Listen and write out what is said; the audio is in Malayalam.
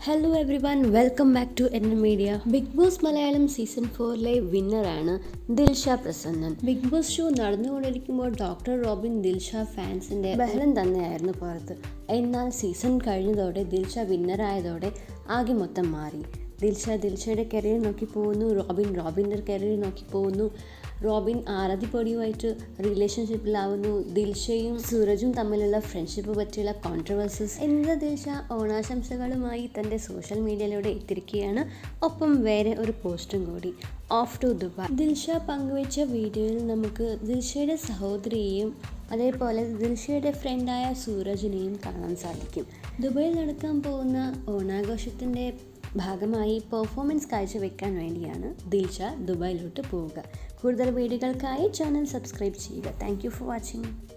hello everyone welcome back to N media Bigg Boss Malayalam season ഫോറിലെ വിന്നറാണ് Dilsha Prasannan Bigg Boss show നടന്നുകൊണ്ടിരിക്കുമ്പോൾ ഡോക്ടർ റോബിൻ ദിൽഷ ഫാൻസിൻ്റെ ബഹളം തന്നെയായിരുന്നു പുറത്ത് എന്നാൽ സീസൺ കഴിഞ്ഞതോടെ ദിൽഷ വിന്നറായതോടെ ആകെ മൊത്തം മാറി ദിൽഷ ദിൽഷയുടെ കരിയർ നോക്കി പോകുന്നു റോബിൻ റോബിൻ്റെ കരിയർ നോക്കി പോകുന്നു റോബിൻ ആരാധിപ്പൊടിയുമായിട്ട് റിലേഷൻഷിപ്പിലാവുന്നു ദിൽഷയും സൂരജും തമ്മിലുള്ള ഫ്രണ്ട്ഷിപ്പ് പറ്റിയുള്ള കോൺട്രവേഴ്സസ് എന്നിവ ദിൽഷ ഓണാശംസകളുമായി തൻ്റെ സോഷ്യൽ മീഡിയയിലൂടെ എത്തിരിക്കുകയാണ് ഒപ്പം വേറെ ഒരു പോസ്റ്റും കൂടി ഓഫ് ടു ദുബായ് ദിൽഷ പങ്കുവച്ച വീഡിയോയിൽ നമുക്ക് ദിൽഷയുടെ സഹോദരിയെയും അതേപോലെ ദിൽഷയുടെ ഫ്രണ്ടായ സൂരജിനെയും കാണാൻ സാധിക്കും ദുബായിൽ നടക്കാൻ പോകുന്ന ഓണാഘോഷത്തിൻ്റെ ഭാഗമായി പെർഫോമൻസ് കാഴ്ചവെക്കാൻ വേണ്ടിയാണ് ദിൽഷ ദുബായിലോട്ട് പോവുക കൂടുതൽ വീഡിയോകൾക്കായി ചാനൽ സബ്സ്ക്രൈബ് ചെയ്യുക താങ്ക് യു ഫോർ വാച്ചിങ്